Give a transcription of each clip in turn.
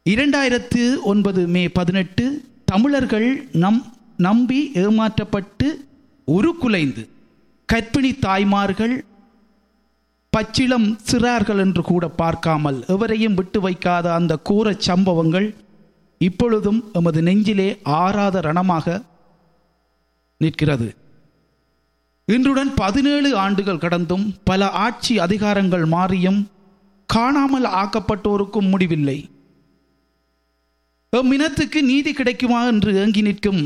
இரண்டாயிரத்து ஒன்பது மே பதினெட்டு தமிழர்கள் நம் நம்பி ஏமாற்றப்பட்டு உருக்குலைந்து கற்பிணி தாய்மார்கள் பச்சிளம் சிறார்கள் என்று கூட பார்க்காமல் எவரையும் விட்டு வைக்காத அந்த கூரச் சம்பவங்கள் இப்பொழுதும் எமது நெஞ்சிலே ஆறாத ரணமாக நிற்கிறது இன்றுடன் பதினேழு ஆண்டுகள் கடந்தும் பல ஆட்சி அதிகாரங்கள் மாறியும் காணாமல் ஆக்கப்பட்டோருக்கும் முடிவில்லை எம் இனத்துக்கு நீதி கிடைக்குமா என்று ஏங்கி நிற்கும்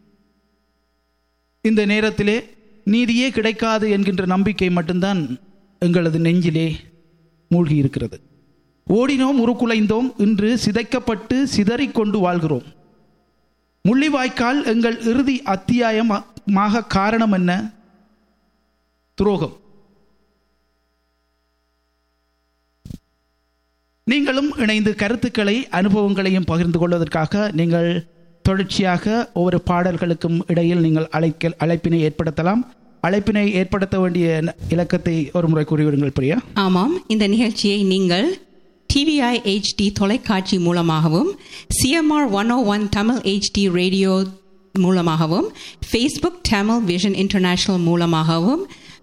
இந்த நேரத்திலே நீதியே கிடைக்காது என்கின்ற நம்பிக்கை மட்டும்தான் எங்களது நெஞ்சிலே மூழ்கி இருக்கிறது ஓடினோம் உருக்குலைந்தோம் இன்று சிதைக்கப்பட்டு சிதறிக்கொண்டு வாழ்கிறோம் முள்ளிவாய்க்கால் எங்கள் இறுதி அத்தியாயமாக காரணம் என்ன துரோகம் நீங்களும் இணைந்து கருத்துக்களை அனுபவங்களையும் பகிர்ந்து கொள்வதற்காக நீங்கள் தொடர்ச்சியாக ஒவ்வொரு பாடல்களுக்கும் இடையில் நீங்கள் அழைக்க அழைப்பினை ஏற்படுத்தலாம் அழைப்பினை ஏற்படுத்த வேண்டிய ந- இலக்கத்தை ஒரு முறை கூறிவிடுங்கள் பிரியா ஆமாம் இந்த நிகழ்ச்சியை நீங்கள் டிவிஐ HD தொலைக்காட்சி மூலமாகவும் CMR one O one Tamil HD radio மூலமாகவும் ஃபேஸ்புக் தமிழ் விஷன் இன்டர்நேஷ்னல் மூலமாகவும்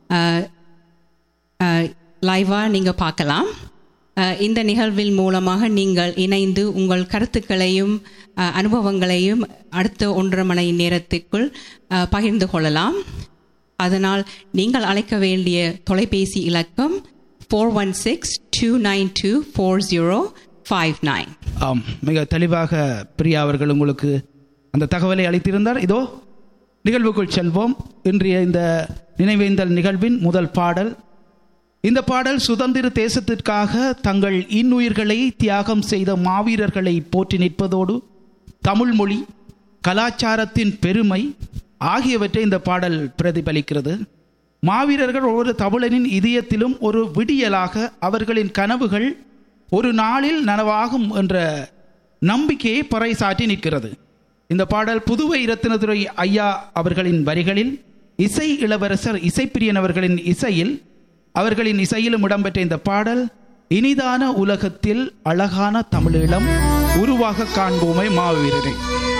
லைவாக நீங்கள் பார்க்கலாம் அஹ், இந்த நிகழ்வின் மூலமாக நீங்கள் இணைந்து உங்கள் கருத்துக்களையும் அஹ், அனுபவங்களையும் அடுத்த ஒன்றரை மணி நேரத்துக்குள் அஹ், பகிர்ந்து கொள்ளலாம் அதனால் நீங்கள் அழைக்க வேண்டிய தொலைபேசி இலக்கம் four one six two nine two four zero five nine ஆம் மிக தெளிவாக பிரியா அவர்கள் உங்களுக்கு அந்த தகவலை அளித்திருந்தார் இதோ நிகழ்வுக்குள் செல்வோம் இன்றைய இந்த நினைவேந்தல் நிகழ்வின் முதல் பாடல் இந்த பாடல் சுதந்திர தேசத்திற்காக தங்கள் இன்னுயிர்களை தியாகம் செய்த மாவீரர்களை போற்றி நிற்பதோடு தமிழ் மொழி கலாச்சாரத்தின் பெருமை ஆகியவற்றை இந்த பாடல் பிரதிபலிக்கிறது மாவீரர்கள் ஒவ்வொரு தமிழனின் இதயத்திலும் ஒரு விடியலாக அவர்களின் கனவுகள் ஒரு நாளில் நனவாகும் என்ற நம்பிக்கையை பறைசாற்றி நிற்கிறது இந்த பாடல் புதுவை இரத்தினதுரை ஐயா அவர்களின் வரிகளில் இசை இளவரசர் இசைப்பிரியன் அவர்களின் இசையில் அவர்களின் இசையிலும் இடம்பெற்ற இந்த பாடல் இனிதான உலகத்தில் அழகான தமிழீழம் உருவாக காண்போமை மாவீரரை